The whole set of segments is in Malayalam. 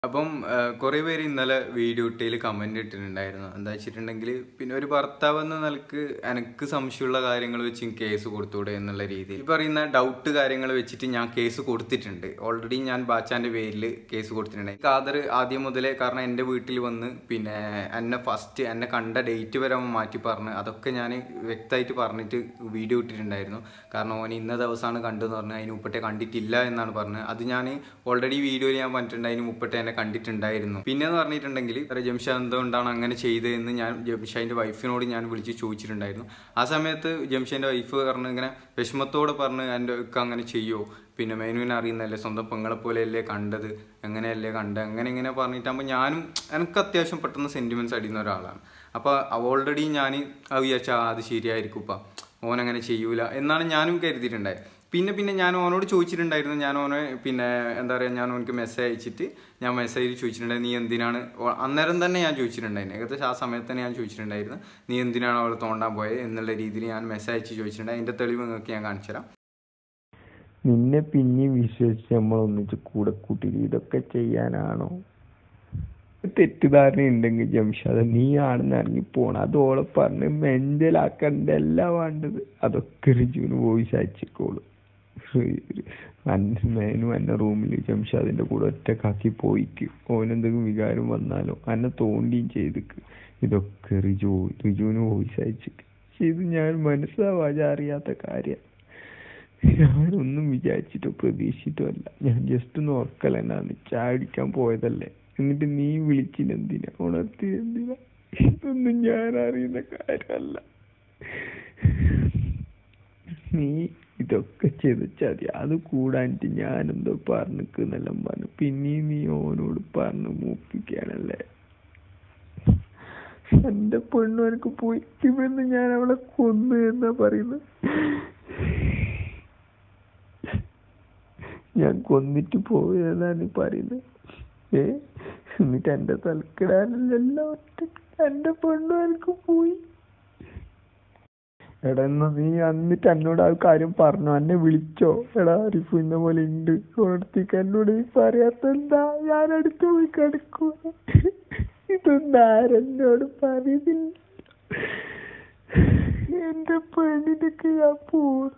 അപ്പം കുറേ പേര് ഇന്നലെ വീഡിയോ ഇട്ടതിൽ കമന്റ് ഇട്ടിട്ടുണ്ടായിരുന്നു എന്താ വെച്ചിട്ടുണ്ടെങ്കിൽ പിന്നെ ഒരു ഭർത്താവ് എന്ന നിലക്ക് എനിക്ക് സംശയമുള്ള കാര്യങ്ങൾ വെച്ച് കേസ് കൊടുത്തൂടെ എന്നുള്ള രീതിയിൽ ഈ പറയുന്ന ഡൗട്ട് കാര്യങ്ങൾ വെച്ചിട്ട് ഞാൻ കേസ് കൊടുത്തിട്ടുണ്ട് ഓൾറെഡി ഞാൻ ബാച്ചാന്റെ പേരിൽ കേസ് കൊടുത്തിട്ടുണ്ട് ഖാദർ ആദ്യം മുതലേ കാരണം എൻ്റെ വീട്ടിൽ വന്ന് പിന്നെ എന്നെ ഫസ്റ്റ് എന്നെ കണ്ട ഡേറ്റ് വരെ അവൻ മാറ്റി പറഞ്ഞ് അതൊക്കെ ഞാൻ വ്യക്തമായിട്ട് പറഞ്ഞിട്ട് വീഡിയോ ഇട്ടിട്ടുണ്ടായിരുന്നു കാരണം ഓൻ ഇന്ന ദിവസമാണ് കണ്ടെന്ന് പറഞ്ഞ് അതിന് മുപ്പട്ടെ കണ്ടിട്ടില്ല എന്നാണ് പറഞ്ഞത് അത് ഞാൻ ഓൾറെഡി വീഡിയോയിൽ ഞാൻ പറഞ്ഞിട്ടുണ്ട് അതിന് മുപ്പട്ടെ എന്നെ കണ്ടിട്ടുണ്ടായിരുന്നു പിന്നെ എന്ന് പറഞ്ഞിട്ടുണ്ടെങ്കിൽ ജംഷാദ് എന്തുകൊണ്ടാണ് അങ്ങനെ ചെയ്തതെന്ന് ഞാൻ ജംഷാദിന്റെ വൈഫിനോട് ഞാൻ വിളിച്ച് ചോദിച്ചിട്ടുണ്ടായിരുന്നു ആ സമയത്ത് ജംഷാദിന്റെ വൈഫ് പറഞ്ഞു ഇങ്ങനെ വിഷമത്തോടെ പറഞ്ഞ് എൻ്റെ ഒക്കെ അങ്ങനെ ചെയ്യുമോ പിന്നെ മേനുവിനെ അറിയുന്നല്ലേ സ്വന്തം പെങ്ങളെ പോലെയല്ലേ കണ്ടത് എങ്ങനെയല്ലേ കണ്ടത് അങ്ങനെ ഇങ്ങനെ പറഞ്ഞിട്ടാകുമ്പോൾ ഞാനും എനിക്ക് അത്യാവശ്യം പെട്ടെന്ന് സെന്റിമെന്റ്സ് അടിയുന്ന ഒരാളാണ് അപ്പോൾ ഓൾറെഡി ഞാൻ അത് വിചാരിച്ചാൽ അത് ശരിയായിരിക്കും ഇപ്പം ഓനങ്ങനെ ചെയ്യൂല എന്നാണ് ഞാനും കരുതിയിട്ടുണ്ടായത് പിന്നെ പിന്നെ ഞാൻ ഓനോട് ചോദിച്ചിട്ടുണ്ടായിരുന്നു ഞാൻ ഓനെ പിന്നെ എന്താ പറയുക ഞാൻ ഓനക്ക് മെസ്സേജ് അയച്ചിട്ട് ഞാൻ മെസ്സേജ് ചോദിച്ചിട്ടുണ്ടായിരുന്നു നീ എന്തിനാണ് ഓ- അന്നേരം തന്നെ ഞാൻ ചോദിച്ചിട്ടുണ്ടായിരുന്നു ഏകദേശം ആ സമയത്ത് തന്നെ ഞാൻ ചോദിച്ചിട്ടുണ്ടായിരുന്നു നീ എന്തിനാണ് അവൾ തോണ്ടാൻ പോയത് എന്നുള്ള രീതിയിൽ ഞാൻ മെസ്സേജ് അയച്ച് ചോദിച്ചിട്ടുണ്ട് അതിൻ്റെ തെളിവ് നിങ്ങൾക്ക് ഞാൻ കാണിച്ചു തരാം നിന്നെ പിന്നെയും വിശ്വസിച്ച് നമ്മൾ ഒന്നിച്ച് കൂടെ കൂട്ടിയിട്ട് ഇതൊക്കെ ചെയ്യാനാണോ തെറ്റിദ്ധാരണ ഉണ്ടെങ്കിൽ ജംഷാദ് നീ ആണെന്ന് ഇറങ്ങി പോണം അത് ഓളെ പറഞ്ഞ് മെന്റലാക്കണ്ടല്ല വേണ്ടത് അതൊക്കെ റിജുവിന് വോയിസ് അയച്ചിക്കോളൂ മേനു എന്നെ റൂമിൽ ജംഷാദിന്റെ കൂടെ ഒറ്റക്കാക്കി പോയിക്ക് ഓനെന്തെങ്കിലും വികാരം വന്നാലോ എന്നെ തോണ്ടിയും ചെയ്തിക്ക് ഇതൊക്കെ റിജു റിജുവിന് വോയിസ് അയച്ചിക്ക് പക്ഷെ ഇത് ഞാൻ മനസ്സിലാവാതെ അറിയാത്ത കാര്യം ഞാനൊന്നും വിചാരിച്ചിട്ടോ പ്രതീക്ഷിച്ചിട്ടോ അല്ല ഞാൻ ജസ്റ്റ് ഒന്ന് ഉറക്കലെന്നാണ് ചാടിക്കാൻ പോയതല്ലേ എന്നിട്ട് നീ വിളിച്ചിനെന്തിനാ ഉണർത്തിനെന്തിനാ ഇതൊന്നും ഞാൻ അറിയുന്ന കാര്യമല്ല നീ ഇതൊക്കെ ചെയ്തച്ചാ മതി അത് കൂടാനിട്ട് ഞാനെന്തോ പറഞ്ഞിക്കുന്നെല്ലാം പറഞ്ഞു പിന്നെയും നീ ഓനോട് പറഞ്ഞു മൂപ്പിക്കാനല്ലേ എന്റെ പെണ്ണു എനിക്ക് പോയിക്കുമെന്ന് ഞാൻ അവളെ കൊന്നു എന്നാ പറയുന്നത് ഞാൻ കൊന്നിട്ട് പോയതാണ് പറയുന്നത് ഏ എന്നിട്ട് എന്റെ തലക്കിടാനല്ല ഒറ്റ എന്റെ പെണ്ണു എനിക്ക് പോയി എടാ എന്നാ നീ എന്നിട്ട് എന്നോട് ആ കാര്യം പറഞ്ഞോ എന്നെ വിളിച്ചോ എടാ അരിഫു ഇന്ന പോലെ ഉണ്ട് ഓടത്തേക്ക് എന്നോട് നീ പറയാത്ത എന്താ ഞാൻ അടുത്ത് പോയി കിടക്കൂ ഇതൊന്നും ആരെന്നോട് പറയുന്നില്ല എന്റെ പെണ്ണിനൊക്കെ ഞാൻ പോവും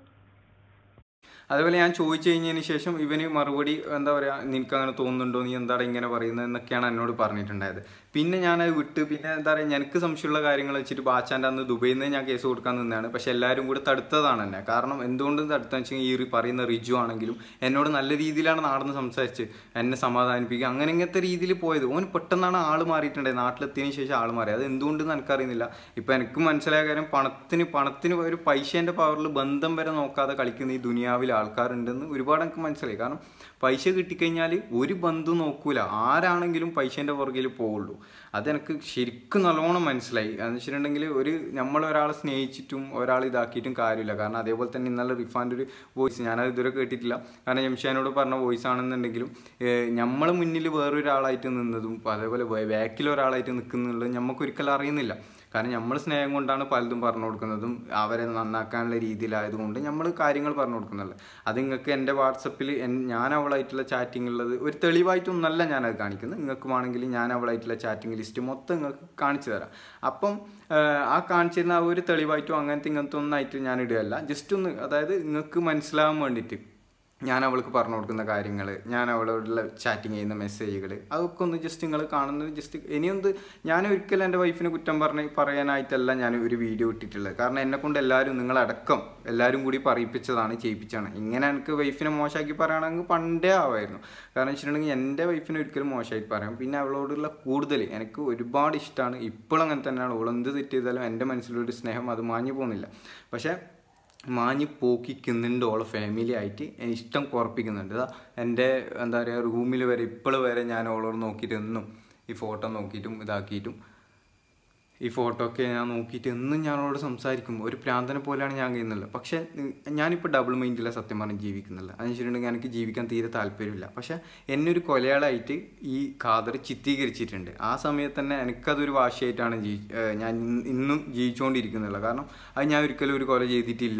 അതുപോലെ ഞാൻ ചോദിച്ചു കഴിഞ്ഞതിന് ശേഷം ഇവന് മറുപടി എന്താ പറയുക നിനക്ക് അങ്ങനെ തോന്നുന്നുണ്ടോ നീ എന്താണ് ഇങ്ങനെ പറയുന്നത് എന്നൊക്കെയാണ് എന്നോട് പറഞ്ഞിട്ടുണ്ടായത് പിന്നെ ഞാനത് വിട്ട് പിന്നെ എന്താ പറയുക എനിക്ക് സംശയമുള്ള കാര്യങ്ങൾ വെച്ചിട്ട് ബാച്ചാൻ്റെ അന്ന് ദുബൈയിൽ നിന്ന് ഞാൻ കേസ് കൊടുക്കാൻ നിന്നതാണ് പക്ഷെ എല്ലാവരും കൂടെ തടുത്തതാണ് എന്നെ കാരണം എന്തുകൊണ്ട് തടുത്തെന്ന് വെച്ചാൽ ഈ റി- പറയുന്ന റിജു ആണെങ്കിലും എന്നോട് നല്ല രീതിയിലാണ് നടന്ന് സംസാരിച്ച് എന്നെ സമാധാനിപ്പിക്കുക അങ്ങനെ ഇങ്ങനത്തെ രീതിയിൽ പോയത് ഓൻ പെട്ടെന്നാണ് ആൾ മാറിയിട്ടുണ്ടായത് നാട്ടിലെത്തിയതിന് ശേഷം ആൾ മാറി അത് എന്തുകൊണ്ടെന്ന് എനിക്കറിയുന്നില്ല ഇപ്പം എനിക്ക് മനസ്സിലായ കാര്യം പണത്തിന് പണത്തിന് ഒരു പൈസേൻ്റെ പവറിൽ ബന്ധം വരെ നോക്കാതെ കളിക്കുന്ന ഈ ദുനിയാവിൽ ആൾക്കാരുണ്ടെന്ന് ഒരുപാട് എനിക്ക് മനസ്സിലായി കാരണം പൈസ കിട്ടിക്കഴിഞ്ഞാൽ ഒരു ബന്ധം നോക്കൂല ആരാണെങ്കിലും പൈസേൻ്റെ പുറകിൽ പോവുള്ളൂ അതെനിക്ക് ശരിക്കും നല്ലോണം മനസ്സിലായി എന്ന് വെച്ചിട്ടുണ്ടെങ്കിൽ ഒരു നമ്മൾ ഒരാളെ സ്നേഹിച്ചിട്ടും ഒരാൾ ഇതാക്കിയിട്ടും കാര്യമില്ല കാരണം അതേപോലെ തന്നെ ഇന്നലെ റിഫാൻ്റെ ഒരു വോയിസ് ഞാനത് ഇതുവരെ കേട്ടിട്ടില്ല കാരണം ജംഷാനോട് പറഞ്ഞ വോയിസ് ആണെന്നുണ്ടെങ്കിലും നമ്മൾ മുന്നിൽ വേറൊരാളായിട്ട് നിന്നതും അതേപോലെ ബാക്കിൽ ഒരാളായിട്ട് നിൽക്കുന്നുള്ളത് നമുക്ക് ഒരിക്കലും അറിയുന്നില്ല കാരണം നമ്മൾ സ്നേഹം കൊണ്ടാണ് പലതും പറഞ്ഞു കൊടുക്കുന്നതും അവരെ നന്നാക്കാനുള്ള രീതിയിലായതുകൊണ്ട് നമ്മൾ കാര്യങ്ങൾ പറഞ്ഞു കൊടുക്കുന്നുള്ളത് അത് നിങ്ങൾക്ക് എൻ്റെ വാട്സപ്പിൽ ഞാൻ അവളായിട്ടുള്ള ചാറ്റിംഗ് ഉള്ളത് ഒരു തെളിവായിട്ടൊന്നല്ല ഞാനത് കാണിക്കുന്നത് നിങ്ങൾക്ക് വേണമെങ്കിൽ ഞാൻ അവളായിട്ടുള്ള ചാറ്റിംഗ് ലിസ്റ്റ് മൊത്തം നിങ്ങൾക്ക് കാണിച്ചു തരാം അപ്പം ആഹ്, ആ കാണിച്ചിരുന്ന ആ ഒരു തെളിവായിട്ടും അങ്ങനത്തെ ഇങ്ങനത്തെ ഒന്നായിട്ട് ഞാൻ ഇടുകയല്ല ജസ്റ്റ് ഒന്ന് അതായത് നിങ്ങൾക്ക് മനസ്സിലാവാൻ വേണ്ടിയിട്ട് ഞാൻ അവൾക്ക് പറഞ്ഞു കൊടുക്കുന്ന കാര്യങ്ങൾ ഞാൻ അവളോടുള്ള ചാറ്റിങ് ചെയ്യുന്ന മെസ്സേജുകൾ അതൊക്കെ ഒന്ന് ജസ്റ്റ് നിങ്ങൾ കാണുന്നത് ജസ്റ്റ് ഇനിയൊന്ന് ഞാൻ ഒരിക്കലും എൻ്റെ വൈഫിനെ കുറ്റം പറഞ്ഞ് പറയാനായിട്ടല്ല ഞാൻ ഒരു വീഡിയോ ഇട്ടിട്ടുള്ളത് കാരണം എന്നെ കൊണ്ട് എല്ലാവരും നിങ്ങളടക്കം എല്ലാവരും കൂടി പറയിപ്പിച്ചതാണ് ചെയ്യിപ്പിച്ചാണ് ഇങ്ങനെ എനിക്ക് വൈഫിനെ മോശമാക്കി പറയുകയാണെങ്കിൽ പണ്ടേ ആവായിരുന്നു കാരണം വെച്ചിട്ടുണ്ടെങ്കിൽ എൻ്റെ വൈഫിനെ ഒരിക്കലും മോശമായിട്ട് പറയാം പിന്നെ അവളോടുള്ള കൂടുതൽ എനിക്ക് ഒരുപാട് ഇഷ്ടമാണ് ഇപ്പോഴും അങ്ങനെ തന്നെയാണ് അവൾ എന്ത് തെറ്റ് ചെയ്താലും എൻ്റെ മനസ്സിലൊരു സ്നേഹം അത് മാഞ്ഞു പോകുന്നില്ല പക്ഷേ മാഞ്ഞ് പോക്കിക്കുന്നുണ്ട് ഓളെ ഫാമിലി ആയിട്ട് എന്നെ ഇഷ്ടം കുറപ്പിക്കുന്നുണ്ട് ഇതാ എൻ്റെ എന്താ പറയുക റൂമിൽ വരെ ഇപ്പോൾ വരെ ഞാൻ ഓളോട് നോക്കിയിട്ട് എന്നും ഈ ഫോട്ടോ നോക്കിയിട്ടും ഇതാക്കിയിട്ടും ഈ ഫോട്ടോ ഒക്കെ ഞാൻ നോക്കിയിട്ട് എന്നും ഞാൻ അവളോട് സംസാരിക്കും ഒരു പ്രാന്തനെ പോലെയാണ് ഞാൻ കഴിയുന്നത് പക്ഷേ നി- ഞാനിപ്പോൾ ഡബിൾ മൈൻഡിലെ സത്യം പറഞ്ഞ് ജീവിക്കുന്നില്ല അതെന്ന് വെച്ചിട്ടുണ്ടെങ്കിൽ എനിക്ക് ജീവിക്കാൻ തീരെ താല്പര്യമില്ല പക്ഷേ എന്നെ ഒരു കൊലയാളായിട്ട് ഈ ഖാദർ ചിത്രീകരിച്ചിട്ടുണ്ട് ആ സമയത്ത് തന്നെ എനിക്കതൊരു വാശിയായിട്ടാണ് ജീ ഏഹ് ഞാൻ ഇന്ന് ഇന്നും ജീവിച്ചുകൊണ്ടിരിക്കുന്നുള്ളത് കാരണം അത് ഞാൻ ഒരിക്കലും ഒരു കൊല ചെയ്തിട്ടില്ല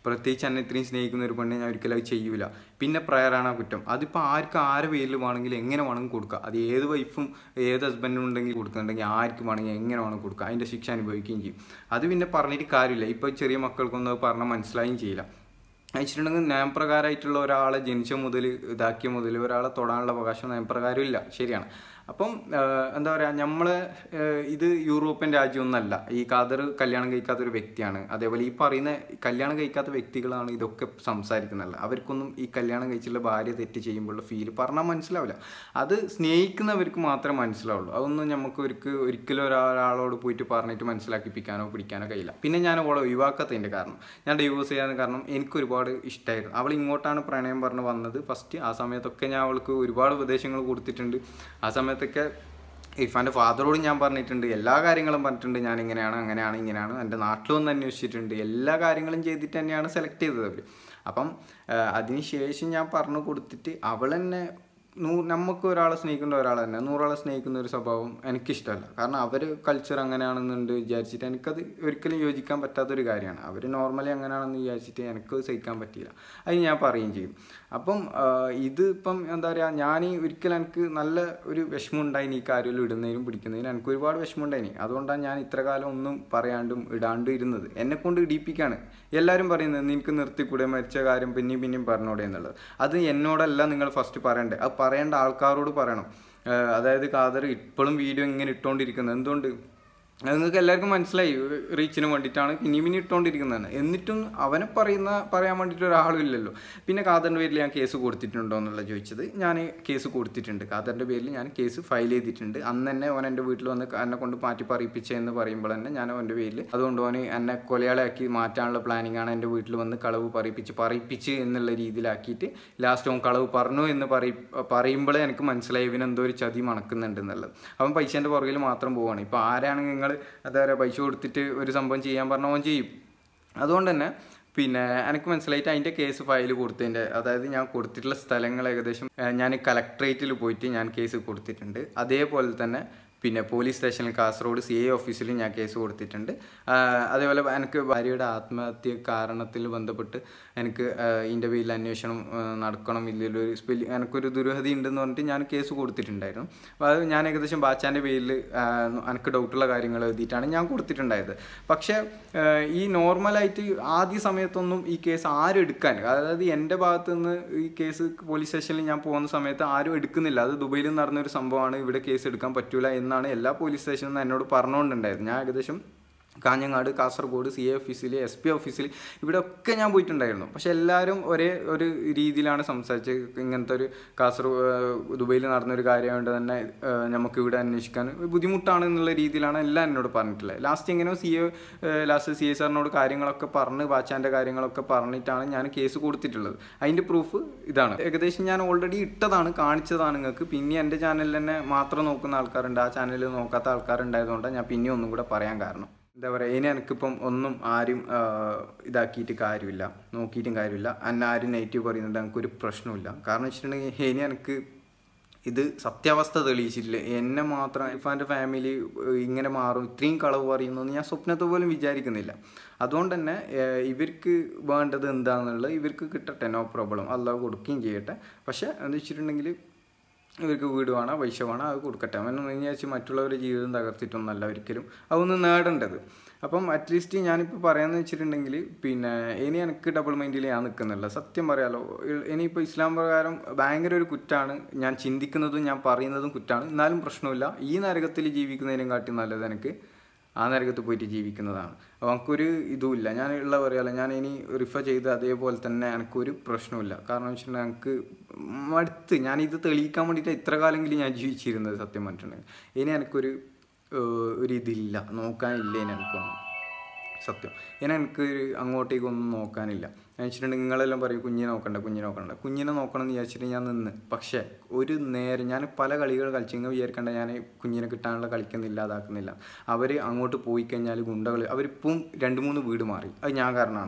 പ്രത്യേകിച്ച് എന്നെ ഇത്രയും സ്നേഹിക്കുന്ന ഒരു പെണ്ണ് ഞാൻ ഒരിക്കലും അത് ചെയ്യൂല പിന്നെ പ്രയറാണ് ആ കുറ്റം അതിപ്പോൾ ആർക്ക് ആരെ പേരിൽ വേണമെങ്കിൽ എങ്ങനെ വേണമെങ്കിൽ കൊടുക്കുക അത് ഏത് വൈഫും ഏത് ഹസ്ബൻഡും ഉണ്ടെങ്കിൽ കൊടുക്കുന്നുണ്ടെങ്കിൽ ആർക്ക് വേണമെങ്കിൽ എങ്ങനെ വേണമെങ്കിൽ കൊടുക്കുക അതിൻ്റെ ശിക്ഷ അനുഭവിക്കുകയും ചെയ്യും അത് പിന്നെ പറഞ്ഞിട്ട് കാര്യമില്ല ഇപ്പോൾ ചെറിയ മക്കൾക്കൊന്നും അത് പറഞ്ഞാൽ മനസ്സിലായും ചെയ്യില്ല വെച്ചിട്ടുണ്ടെങ്കിൽ നിയമപ്രകാരമായിട്ടുള്ള ഒരാളെ ജനിച്ച മുതൽ ഇതാക്കിയ മുതൽ ഒരാളെ തൊടാനുള്ള അവകാശം നിയമപ്രകാരം ഇല്ല ശരിയാണ് അപ്പം ആഹ് എന്താ പറയുക നമ്മൾ ഇത് യൂറോപ്യൻ രാജ്യമൊന്നല്ല ഈ ഖാദർ കല്യാണം കഴിക്കാത്ത ഒരു വ്യക്തിയാണ് അതേപോലെ ഈ പറയുന്ന കല്യാണം കഴിക്കാത്ത വ്യക്തികളാണ് ഇതൊക്കെ സംസാരിക്കുന്നത് അവർക്കൊന്നും ഈ കല്യാണം കഴിച്ചുള്ള ഭാര്യ തെറ്റ് ചെയ്യുമ്പോഴുള്ള ഫീല് പറഞ്ഞാൽ മനസ്സിലാവില്ല അത് സ്നേഹിക്കുന്നവർക്ക് മാത്രമേ മനസ്സിലാവുള്ളൂ അതൊന്നും നമുക്ക് ഒരിക്കൽ ഒരിക്കലും ഒരാളോട് പോയിട്ട് പറഞ്ഞിട്ട് മനസ്സിലാക്കിപ്പിക്കാനോ പിടിക്കാനോ കഴിയില്ല പിന്നെ ഞാൻ അവളെ ഒഴിവാക്കാത്തതിൻ്റെ കാരണം ഞാൻ ഡിവോഴ്സ് ചെയ്യാൻ കാരണം എനിക്ക് ഒരുപാട് ഇഷ്ടമായിരുന്നു അവൾ ഇങ്ങോട്ടാണ് പ്രണയം പറഞ്ഞ് വന്നത് ഫസ്റ്റ് ആ സമയത്തൊക്കെ ഞാൻ അവൾക്ക് ഒരുപാട് ഉപദേശങ്ങൾ കൊടുത്തിട്ടുണ്ട് ആ സമയത്തൊക്കെ ഇർഫാൻ്റെ ഫാദറോട് ഞാൻ പറഞ്ഞിട്ടുണ്ട് എല്ലാ കാര്യങ്ങളും പറഞ്ഞിട്ടുണ്ട് ഞാൻ ഇങ്ങനെയാണ് അങ്ങനെയാണ് ഇങ്ങനെയാണ് എൻ്റെ നാട്ടിൽ വന്ന് അന്വേഷിച്ചിട്ടുണ്ട് എല്ലാ കാര്യങ്ങളും ചെയ്തിട്ട് തന്നെയാണ് സെലക്ട് ചെയ്തത് അവർ അപ്പം അതിനുശേഷം ഞാൻ പറഞ്ഞു കൊടുത്തിട്ട് അവൾ തന്നെ നൂ നമുക്ക് ഒരാളെ സ്നേഹിക്കേണ്ട ഒരാൾ തന്നെ നൂറാളെ സ്നേഹിക്കുന്ന ഒരു സ്വഭാവം എനിക്കിഷ്ടമല്ല കാരണം അവർ കൾച്ചർ അങ്ങനെയാണെന്നുണ്ട് വിചാരിച്ചിട്ട് എനിക്കത് ഒരിക്കലും യോജിക്കാൻ പറ്റാത്തൊരു കാര്യമാണ് അവർ നോർമലി അങ്ങനെയാണെന്ന് വിചാരിച്ചിട്ട് എനിക്ക് സഹിക്കാൻ പറ്റിയില്ല അത് ഞാൻ പറയുകയും ചെയ്യും അപ്പം ഇത് ഇപ്പം എന്താ പറയുക ഞാൻ ഒരിക്കലും എനിക്ക് നല്ല ഒരു വിഷമം ഉണ്ടായിനി ഈ കാര്യം ഇടുന്നതിനും പിടിക്കുന്നതിനും എനിക്ക് ഒരുപാട് വിഷമം ഉണ്ടായിനി അതുകൊണ്ടാണ് ഞാൻ ഇത്ര കാലം ഒന്നും പറയാണ്ടും ഇടാണ്ടും ഇരുന്നത് എന്നെ കൊണ്ട് ഇടിപ്പിക്കാണ് എല്ലാവരും പറയുന്നത് നിനക്ക് നിർത്തിക്കൂടെ മരിച്ച കാര്യം പിന്നെയും പിന്നെയും പറഞ്ഞോടെ എന്നുള്ളത് അത് എന്നോടല്ല നിങ്ങൾ ഫസ്റ്റ് പറയണ്ടേ അത് പറയേണ്ട ആൾക്കാരോട് പറയണം ഏഹ് അതായത് കാതർ ഇപ്പോഴും വീഡിയോ ഇങ്ങനെ ഇട്ടുകൊണ്ടിരിക്കുന്നത് എന്തുകൊണ്ട് അത് നിങ്ങൾക്ക് എല്ലാവർക്കും മനസ്സിലായി റീച്ചിന് വേണ്ടിയിട്ടാണ് പിന്നെയും പിന്നെ ഇട്ടുകൊണ്ടിരിക്കുന്നതാണ് എന്നിട്ടും അവനെ പറയുന്ന പറയാൻ വേണ്ടിയിട്ട് ഒരാളും ഇല്ലല്ലോ പിന്നെ കാതറിൻ്റെ പേരിൽ ഞാൻ കേസ് കൊടുത്തിട്ടുണ്ടോ എന്നുള്ള ചോദിച്ചത് ഞാൻ കേസ് കൊടുത്തിട്ടുണ്ട് കാതറിൻ്റെ പേരിൽ ഞാൻ കേസ് ഫയൽ ചെയ്തിട്ടുണ്ട് അന്ന് തന്നെ അവൻ എൻ്റെ വീട്ടിൽ വന്ന് എന്നെ കൊണ്ട് മാറ്റി പറയിപ്പിച്ചതെന്ന് പറയുമ്പോൾ തന്നെ ഞാൻ അവൻ്റെ പേരിൽ അതുകൊണ്ട് അവന് എന്നെ കൊലയാളാക്കി മാറ്റാനുള്ള പ്ലാനിങ് ആണ് എൻ്റെ വീട്ടിൽ വന്ന് കളവ് പറയിപ്പിച്ച് പറയിപ്പിച്ച് എന്നുള്ള രീതിയിലാക്കിയിട്ട് ലാസ്റ്റ് അവൻ കളവ് പറഞ്ഞു എന്ന് പറയി പറയുമ്പോഴേ എനിക്ക് മനസ്സിലായി ഇവനെന്തോ ഒരു ചതി മണക്കുന്നുണ്ട് എന്നുള്ളത് അവൻ പൈസേൻ്റെ പുറകിൽ മാത്രം പോവാണ് ഇപ്പോൾ ആരാണ് നിങ്ങൾ എന്താ പറയുക പൈസ കൊടുത്തിട്ട് ഒരു സംഭവം ചെയ്യാൻ പറഞ്ഞാൽ അവൻ ചെയ്യും അതുകൊണ്ട് തന്നെ പിന്നെ എനിക്ക് മനസ്സിലായിട്ട് അതിൻ്റെ കേസ് ഫയൽ കൊടുത്തതിൻ്റെ അതായത് ഞാൻ കൊടുത്തിട്ടുള്ള സ്ഥലങ്ങൾ ഏകദേശം ഏഹ്, ഞാൻ കലക്ട്രേറ്റിൽ പോയിട്ട് ഞാൻ കേസ് കൊടുത്തിട്ടുണ്ട് അതേപോലെ തന്നെ പിന്നെ പോലീസ് സ്റ്റേഷനിൽ കാസർഗോഡ് സി എ ഓഫീസിൽ ഞാൻ കേസ് കൊടുത്തിട്ടുണ്ട് ആഹ് അതേപോലെ എനിക്ക് ഭാര്യയുടെ ആത്മഹത്യ കാരണത്തിൽ ബന്ധപ്പെട്ട് എനിക്ക് ആഹ് ഇതിൻ്റെ പേരിൽ അന്വേഷണം ആഹ് നടക്കണം ഇല്ലല്ലോ ഒരു സ്പെല്ലി എനിക്കൊരു ദുരൂഹത ഉണ്ടെന്ന് പറഞ്ഞിട്ട് ഞാൻ കേസ് കൊടുത്തിട്ടുണ്ടായിരുന്നു അപ്പോൾ അത് ഞാൻ ഏകദേശം ബാച്ചാൻ്റെ പേരിൽ ആഹ് എനിക്ക് ഡൗട്ടുള്ള കാര്യങ്ങൾ എഴുതിയിട്ടാണ് ഞാൻ കൊടുത്തിട്ടുണ്ടായത് പക്ഷേ ആഹ് ഈ നോർമലായിട്ട് ആദ്യ സമയത്തൊന്നും ഈ കേസ് ആരും എടുക്കാൻ അതായത് എൻ്റെ ഭാഗത്ത് നിന്ന് ഈ കേസ് പോലീസ് സ്റ്റേഷനിൽ ഞാൻ പോകുന്ന സമയത്ത് ആരും എടുക്കുന്നില്ല അത് ദുബൈയിൽ നടന്ന ഒരു സംഭവമാണ് ഇവിടെ കേസ് എടുക്കാൻ പറ്റൂല എന്നാണ് എല്ലാ പോലീസ് സ്റ്റേഷനിൽ എന്നോട് പറഞ്ഞുകൊണ്ടുണ്ടായത് ഞാൻ ഏകദേശം കാഞ്ഞങ്ങാട് കാസർഗോഡ് സി എ ഓഫീസിൽ എസ് പി ഓഫീസിൽ ഇവിടെ ഒക്കെ ഞാൻ പോയിട്ടുണ്ടായിരുന്നു പക്ഷെ എല്ലാവരും ഒരേ ഒരു രീതിയിലാണ് സംസാരിച്ചത് ഇങ്ങനത്തെ ഒരു കാസർഗോഡ് ദുബൈയിൽ നടന്നൊരു കാര്യമായതുകൊണ്ട് തന്നെ ഏഹ്, നമുക്ക് ഇവിടെ അന്വേഷിക്കാൻ ബുദ്ധിമുട്ടാണ് എന്നുള്ള രീതിയിലാണ് എല്ലാം എന്നോട് പറഞ്ഞിട്ടുള്ളത് ലാസ്റ്റ് എങ്ങനെയോ C A last C A സാറിനോട് കാര്യങ്ങളൊക്കെ പറഞ്ഞ് ബാച്ചാൻ്റെ കാര്യങ്ങളൊക്കെ പറഞ്ഞിട്ടാണ് ഞാൻ കേസ് കൊടുത്തിട്ടുള്ളത് അതിൻ്റെ പ്രൂഫ് ഇതാണ് ഏകദേശം ഞാൻ ഓൾറെഡി ഇട്ടതാണ് കാണിച്ചതാണ് നിങ്ങൾക്ക് പിന്നെ എൻ്റെ ചാനലിൽ തന്നെ മാത്രം നോക്കുന്ന ആൾക്കാരുണ്ട് ആ ചാനലിൽ നോക്കാത്ത ആൾക്കാരുണ്ടായതുകൊണ്ടാണ് ഞാൻ പിന്നെ ഒന്നും കൂടെ പറയാൻ കാരണം എന്താ പറയുക ഇനി എനിക്കിപ്പം ഒന്നും ആരും ആ, ഇതാക്കിയിട്ട് കാര്യമില്ല നോക്കിയിട്ടും കാര്യമില്ല എന്നെ ആരും നെഗറ്റീവ് പറയുന്നുണ്ട് എനിക്കൊരു പ്രശ്നമില്ല കാരണം വെച്ചിട്ടുണ്ടെങ്കിൽ ഇനി എനിക്ക് ഇത് സത്യാവസ്ഥ തെളിയിച്ചിട്ടില്ല എന്നെ മാത്രം ഇഫാൻ്റെ ഫാമിലി ഇങ്ങനെ മാറും ഇത്രയും കളവ് പറയുന്നു ഞാൻ സ്വപ്നത്തെ പോലും വിചാരിക്കുന്നില്ല അതുകൊണ്ട് തന്നെ ഏഹ്, ഇവർക്ക് വേണ്ടത് എന്താണെന്നുള്ളത് ഇവർക്ക് കിട്ടട്ടെ നോ പ്രോബ്ലം അല്ലാതെ കൊടുക്കുകയും ചെയ്യട്ടെ പക്ഷേ എന്താ വെച്ചിട്ടുണ്ടെങ്കിൽ ഇവർക്ക് വീട് വേണം പൈസ വേണം അത് കൊടുക്കട്ടെ അവനൊന്നും വിചാരിച്ച് മറ്റുള്ളവരുടെ ജീവിതം തകർത്തിട്ടൊന്നല്ല ഒരിക്കലും അതൊന്നും നേടേണ്ടത് അപ്പം അറ്റ്ലീസ്റ്റ് ഞാനിപ്പോൾ പറയാമെന്ന് വെച്ചിട്ടുണ്ടെങ്കിൽ പിന്നെ ഇനി എനിക്ക് ഡബിൾ മൈൻഡിൽ ഞാൻ നിൽക്കുന്നില്ല സത്യം പറയാലോ ഇ- ഇനിയിപ്പോൾ ഇസ്ലാം പ്രകാരം ഭയങ്കര ഒരു കുറ്റാണ് ഞാൻ ചിന്തിക്കുന്നതും ഞാൻ പറയുന്നതും കുറ്റാണ് എന്നാലും പ്രശ്നമില്ല ഈ നരകത്തിൽ ജീവിക്കുന്നതിനും കാട്ടി നല്ലത് എനിക്ക് ആ നരകത്ത് പോയിട്ട് ജീവിക്കുന്നതാണ് അപ്പോൾ നമുക്കൊരു ഇതുമില്ല ഞാൻ ഉള്ള പറയാലോ ഞാൻ ഇനി റിഫർ ചെയ്ത് അതേപോലെ തന്നെ എനിക്കൊരു പ്രശ്നമില്ല കാരണം വെച്ചിട്ടുണ്ടെങ്കിൽ എനിക്ക് മടുത്ത് ഞാൻ ഇത് തെളിയിക്കാൻ വേണ്ടിയിട്ട് ഇത്ര കാലമെങ്കിലും ഞാൻ ജീവിച്ചിരുന്നത് സത്യം പറഞ്ഞിട്ടുണ്ടെങ്കിൽ ഇനി എനിക്കൊരു ഏഹ്, ഒരു ഇതില്ല നോക്കാനില്ല ഇനി എനിക്കൊന്നും സത്യം ഇനി എനിക്ക് അങ്ങോട്ടേക്കൊന്നും നോക്കാനില്ല ഞാൻ വെച്ചിട്ടുണ്ടെങ്കിൽ നിങ്ങളെല്ലാം പറയും കുഞ്ഞിനെ നോക്കണ്ട കുഞ്ഞിനെ നോക്കണ്ട കുഞ്ഞിനെ നോക്കണം എന്ന് വിചാരിച്ചിട്ട് ഞാൻ നിന്ന് പക്ഷേ ഒരു നേരം ഞാൻ പല കളികൾ കളിച്ചെങ്കിൽ വിചാരിക്കേണ്ട ഞാൻ കുഞ്ഞിനെ കിട്ടാനുള്ള കളിക്കുന്നില്ല അതാക്കുന്നില്ല അവർ അങ്ങോട്ട് പോയി കഴിഞ്ഞാൽ ഗുണ്ടകൾ അവരിപ്പം രണ്ട് മൂന്ന് വീട് മാറി അത് ഞാൻ കാരണമാണോ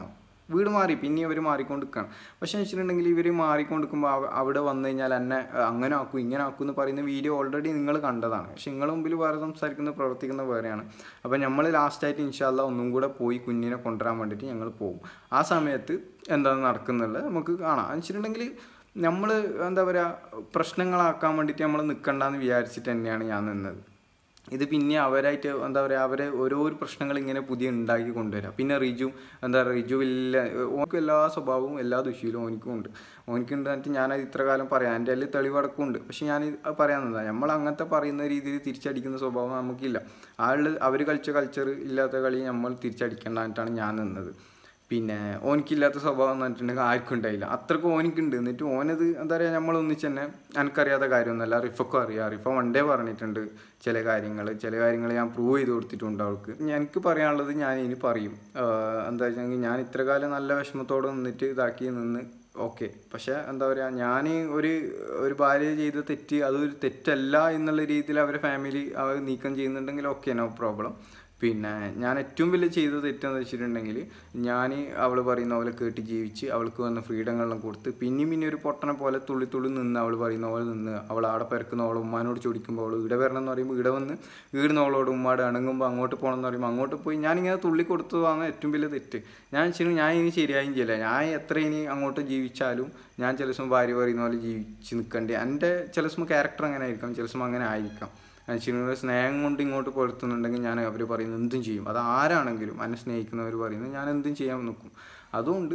വീട് മാറി പിന്നെ അവർ മാറിക്കൊണ്ടിരിക്കുകയാണ് പക്ഷേ വെച്ചിട്ടുണ്ടെങ്കിൽ ഇവർ മാറിക്കൊണ്ടിരിക്കുമ്പോൾ അവ- അവിടെ വന്നു കഴിഞ്ഞാൽ എന്നെ "ആ, അങ്ങനെ ആക്കും ഇങ്ങനെ ആക്കും എന്ന് പറയുന്ന വീഡിയോ ഓൾറെഡി നിങ്ങൾ കണ്ടതാണ് പക്ഷെ നിങ്ങളുടെ മുമ്പിൽ വേറെ സംസാരിക്കുന്നത് പ്രവർത്തിക്കുന്നത് വേറെയാണ് അപ്പോൾ നമ്മൾ ലാസ്റ്റായിട്ട് ഇൻഷാല്ല ഒന്നും കൂടെ പോയി കുഞ്ഞിനെ കൊണ്ടുവരാൻ വേണ്ടിയിട്ട് ഞങ്ങൾ പോകും ആ സമയത്ത് എന്താണ് നടക്കുന്നുള്ളത് നമുക്ക് കാണാം എന്ന് വെച്ചിട്ടുണ്ടെങ്കിൽ നമ്മൾ എന്താ പറയുക പ്രശ്നങ്ങളാക്കാൻ വേണ്ടിയിട്ട് നമ്മൾ നിൽക്കണ്ടെന്ന് വിചാരിച്ചിട്ട് തന്നെയാണ് ഞാൻ നിന്നത് ഇത് പിന്നെ അവരായിട്ട് എന്താ പറയുക അവരെ ഓരോരോ പ്രശ്നങ്ങൾ ഇങ്ങനെ പുതിയ ഉണ്ടാക്കി കൊണ്ടുവരാം പിന്നെ റിജു എന്താ പറയുക റിജു ഇല്ല ഓനക്കും എല്ലാ സ്വഭാവവും എല്ലാ ദുശീലവും ഓനിക്കും ഉണ്ട് ഓനിക്കുണ്ട് എന്നിട്ട് ഞാനത് ഇത്ര കാലം പറയാം എൻ്റെ അതിൽ തെളിവടക്കം ഉണ്ട് പക്ഷെ ഞാൻ അത് പറയാൻ നിന്നതാ നമ്മൾ അങ്ങനത്തെ പറയുന്ന രീതിയിൽ തിരിച്ചടിക്കുന്ന സ്വഭാവം നമുക്കില്ല ആള് അവർ കളിച്ച കൾച്ചർ ഇല്ലാത്ത കളി നമ്മൾ തിരിച്ചടിക്കേണ്ടതായിട്ടാണ് ഞാൻ നിന്നത് പിന്നെ ഓനിക്കില്ലാത്ത സ്വഭാവം എന്ന് പറഞ്ഞിട്ടുണ്ടെങ്കിൽ ആർക്കും ഉണ്ടായില്ല അത്രക്കും ഓനിക്കുണ്ട് എന്നിട്ട് ഓനത് എന്താ പറയുക നമ്മൾ ഒന്നിച്ച് തന്നെ എനിക്കറിയാത്ത കാര്യമൊന്നുമല്ല റിഫക്കും അറിയാം റിഫ വണ്ടേ പറഞ്ഞിട്ടുണ്ട് ചില കാര്യങ്ങൾ ചില കാര്യങ്ങൾ ഞാൻ പ്രൂവ് ചെയ്ത് കൊടുത്തിട്ടുണ്ട് അവൾക്ക് എനിക്ക് പറയാനുള്ളത് ഞാൻ ഇനി പറയും ആഹ് എന്താ വെച്ചെങ്കിൽ ഞാൻ ഇത്ര കാലം നല്ല വിഷമത്തോടെ നിന്നിട്ട് ഇതാക്കി നിന്ന് ഓക്കെ പക്ഷെ എന്താ പറയുക ഞാൻ ഒരു ഒരു ഭാര്യ ചെയ്ത തെറ്റ് അതൊരു തെറ്റല്ല എന്നുള്ള രീതിയിൽ അവരെ ഫാമിലി അവർ നീക്കം ചെയ്യുന്നുണ്ടെങ്കിൽ ഓക്കെ നോ പ്രോബ്ലം പിന്നെ ഞാൻ ഏറ്റവും വലിയ ചെയ്ത തെറ്റെന്ന് വെച്ചിട്ടുണ്ടെങ്കിൽ ഞാൻ അവൾ പറയുന്ന പോലെ കേട്ട് ജീവിച്ച് അവൾക്ക് വന്ന ഫ്രീഡങ്ങളെല്ലാം കൊടുത്ത് പിന്നെയും പിന്നെ ഒരു പൊട്ടനെ പോലെ തുള്ളി തുള്ളി നിന്ന് അവൾ പറയുന്ന പോലെ നിന്ന് അവൾ ആടെ പരക്കുന്ന അവൾ ഉമ്മാനോട് ചോദിക്കുമ്പോൾ അവൾ ഇവിടെ വരണം എന്ന് പറയുമ്പോൾ ഇവിടെ വന്ന് ഈടുന്ന അവളോട് ഉമ്മാട് അണങ്ങുമ്പോൾ അങ്ങോട്ട് പോകണം എന്ന് പറയുമ്പോൾ അങ്ങോട്ട് പോയി ഞാനിങ്ങനെ തുള്ളി കൊടുത്തതാണ് ഏറ്റവും വലിയ തെറ്റ് ഞാൻ വെച്ചിട്ടുണ്ടെങ്കിൽ ഞാൻ ഇനി ശരിയായും ചെയ്യില്ല ഞാൻ എത്ര ഇനി അങ്ങോട്ട് ജീവിച്ചാലും ഞാൻ ചില ദിവസം ഭാര്യ പറയുന്ന പോലെ ജീവിച്ച് നിൽക്കേണ്ടി എൻ്റെ ചില ദിവസം ക്യാരക്ടർ അങ്ങനെ ആയിരിക്കാം ചില ദിവസം അങ്ങനെ ആയിരിക്കാം വെച്ചിട്ടുണ്ടെങ്കിൽ സ്നേഹം കൊണ്ട് ഇങ്ങോട്ട് പുലർത്തുന്നുണ്ടെങ്കിൽ ഞാൻ അവർ പറയുന്നത് എന്തും ചെയ്യും അത് ആരാണെങ്കിലും എന്നെ സ്നേഹിക്കുന്നവർ പറയുന്നത് ഞാൻ എന്തും ചെയ്യാൻ നിൽക്കും അതുകൊണ്ട്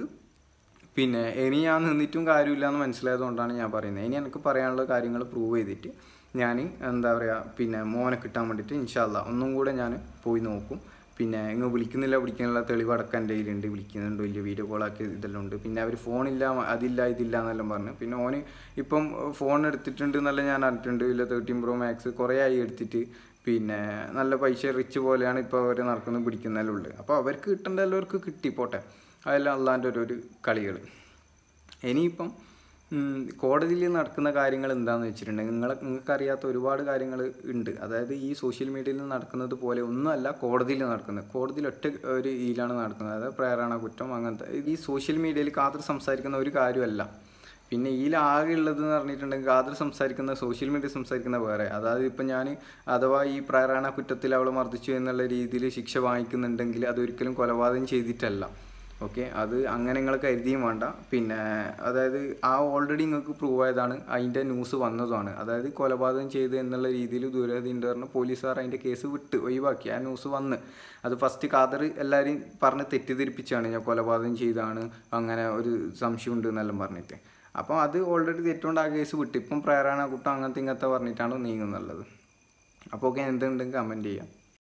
പിന്നെ ഇനി ഞാൻ നിന്നിട്ടും കാര്യമില്ല എന്ന് മനസ്സിലായതുകൊണ്ടാണ് ഞാൻ പറയുന്നത് ഇനി എനിക്ക് പറയാനുള്ള കാര്യങ്ങൾ പ്രൂവ് ചെയ്തിട്ട് ഞാൻ എന്താ പറയുക പിന്നെ മോനെ കിട്ടാൻ വേണ്ടിയിട്ട് ഇൻഷാല്ല ഒന്നും കൂടെ ഞാൻ പോയി നോക്കും പിന്നെ ഇങ്ങ് വിളിക്കുന്നില്ല വിളിക്കുന്നില്ല തെളിവടക്കം എൻ്റെ കയ്യിലുണ്ട് വിളിക്കുന്നുണ്ട് വലിയ വീഡിയോ കോളാക്കി ഇതെല്ലാം ഉണ്ട് പിന്നെ അവർ ഫോണില്ല അതില്ല ഇതില്ല എന്നെല്ലാം പറഞ്ഞു പിന്നെ ഓന് ഇപ്പം ഫോൺ എടുത്തിട്ടുണ്ട് എന്നല്ല ഞാൻ അറിഞ്ഞിട്ടുണ്ട് ഇല്ല തേർട്ടീൻ പ്രോ മാക്സ് കുറേ ആയി എടുത്തിട്ട് പിന്നെ നല്ല പൈസ റിച്ച് പോലെയാണ് ഇപ്പോൾ അവർ നടക്കുന്നത് പിടിക്കുന്നതെല്ലാം ഉള്ളത് അപ്പോൾ അവർക്ക് കിട്ടേണ്ട എല്ലാവർക്കും കിട്ടി പോട്ടെ അതെല്ലാം അള്ളാൻ്റെ ഒരു ഒരു കളികൾ ഇനിയിപ്പം ഉം, കോടതിയിൽ നടക്കുന്ന കാര്യങ്ങൾ എന്താണെന്ന് വെച്ചിട്ടുണ്ടെങ്കിൽ നിങ്ങളെ നിങ്ങൾക്ക് അറിയാത്ത ഒരുപാട് കാര്യങ്ങൾ ഉണ്ട് അതായത് ഈ സോഷ്യൽ മീഡിയയിൽ നടക്കുന്നത് പോലെ ഒന്നുമല്ല കോടതിയിൽ നടക്കുന്നത് കോടതിയിൽ ഒറ്റ ഒരു ഇതിലാണ് നടക്കുന്നത് അതായത് പ്രേരണ കുറ്റം അങ്ങനത്തെ ഈ സോഷ്യൽ മീഡിയയിൽ കാതർ സംസാരിക്കുന്ന ഒരു കാര്യമല്ല പിന്നെ ഇതിൽ ആകെ ഉള്ളത് എന്ന് പറഞ്ഞിട്ടുണ്ടെങ്കിൽ കാതർ സംസാരിക്കുന്ന സോഷ്യൽ മീഡിയ സംസാരിക്കുന്ന വേറെ അതായത് ഇപ്പം ഞാൻ അഥവാ ഈ പ്രേരണ കുറ്റത്തിൽ അവളെ മർദ്ദിച്ചു എന്നുള്ള രീതിയിൽ ശിക്ഷ വാങ്ങിക്കുന്നുണ്ടെങ്കിൽ അതൊരിക്കലും കൊലപാതകം ചെയ്തിട്ടല്ല ഓക്കെ അത് അങ്ങനെ നിങ്ങൾ കരുതിയും വേണ്ട പിന്നെ അതായത് ആ ഓൾറെഡി നിങ്ങൾക്ക് പ്രൂവ് ആയതാണ് അതിൻ്റെ ന്യൂസ് വന്നതാണ് അതായത് കൊലപാതകം ചെയ്ത് എന്നുള്ള രീതിയിൽ ദുരതിൻ്റെ പറഞ്ഞ് പോലീസുകാർ അതിൻ്റെ കേസ് വിട്ട് ഒഴിവാക്കി ആ ന്യൂസ് വന്ന് അത് ഫസ്റ്റ് കാതർ എല്ലാവരെയും പറഞ്ഞ് തെറ്റിദ്ധരിപ്പിച്ചാണ് ഞാൻ കൊലപാതകം ചെയ്താണ് അങ്ങനെ ഒരു സംശയമുണ്ട് എന്നെല്ലാം പറഞ്ഞിട്ട് അപ്പോൾ അത് ഓൾറെഡി തെറ്റുകൊണ്ട് ആ കേസ് വിട്ട് ഇപ്പം പ്രേരണ കുട്ടം അങ്ങനത്തെ ഇങ്ങനത്തെ പറഞ്ഞിട്ടാണ് നീങ്ങുന്നുള്ളത് അപ്പോൾ ഓക്കെ എന്തുണ്ടെങ്കിൽ കമൻറ്റ് ചെയ്യാം